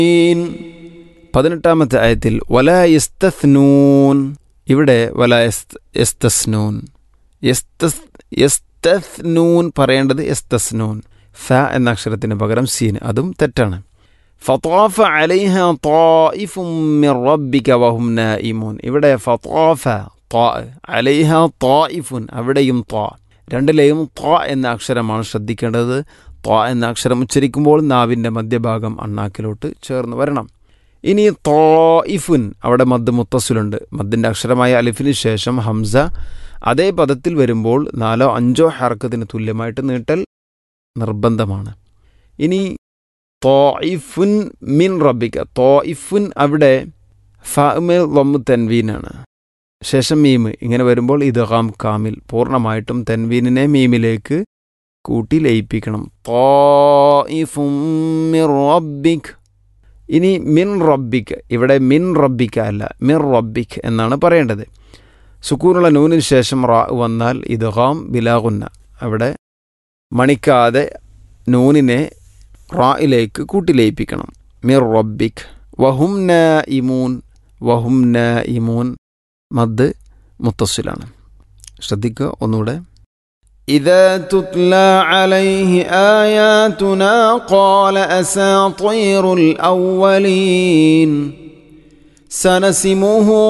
പതിനെട്ടാമത്തെ ആയത്തിൽ വല യസ്തസ്നൂൻ ഇവിടെ വല യസ്തസ്നൂൻ യസ്തസ്നൂൻ പറയേണ്ടത് യസ്തസ്നൂൻ ഫ എന്ന അക്ഷരത്തിന് പകരം സീൻ അതും തെറ്റാണ് ഫത്താഫ അലൈഹ طائف من ربك وهم نائمون ഇവിടെ ഫത്താഫ ത്വാ അലൈഹ طائفun അവിടെയും ത്വാ രണ്ടിലെയും ത്വാ എന്ന അക്ഷരമാണ് ശ്രദ്ധിക്കേണ്ടത് ത്വാ എന്ന അക്ഷരം ഉച്ചരിക്കുമ്പോൾ നാവിൻ്റെ മധ്യഭാഗം അണ്ണാക്കിലോട്ട് ചേർന്ന് വരണം ഇനി തോയിഫുൻ അവിടെ മദ് മുത്തസുലുണ്ട് മദ്ദിൻ്റെ അക്ഷരമായ അലിഫിന് ശേഷം ഹംസ അതേ പദത്തിൽ വരുമ്പോൾ നാലോ അഞ്ചോ ഹർക്കത്തിന് തുല്യമായിട്ട് നീട്ടൽ നിർബന്ധമാണ് ഇനി തോയിഫുൻ മിൻ റബിക്ക തോയിഫുൻ അവിടെ ഫമിൽ ലൊമ്മ് തെൻവീനാണ് ശേഷം മീം ഇങ്ങനെ വരുമ്പോൾ ഇദ്ഗാം കാമിൽ പൂർണ്ണമായിട്ടും തെൻവീനിനെ മീമിലേക്ക് കൂട്ടി ലയിപ്പിക്കണം തോയിഫും മിർ റബ്ബിക് ഇനി മിൻ റബ്ബിക്ക് ഇവിടെ മിൻ റബ്ബിക്ക അല്ല മിർ റബ്ബിക് എന്നാണ് പറയേണ്ടത് സുക്കൂനുള്ള നൂനിന് ശേഷം റാ വന്നാൽ ഇദ്ഗാം ബിലാഗുന്ന അവിടെ മണിക്കാതെ നൂനിനെ റായിലേക്ക് കൂട്ടി ലയിപ്പിക്കണം മിർ റബ്ബിക് വഹും ന ഇമൂൻ വഹും ന ഇമൂൻ മദ് മുത്തസ്സിലാണ് ശ്രദ്ധിക്കുക ഒന്നുകൂടെ إذا تتلى عليه آياتنا قال أساطير الأولين سنسمه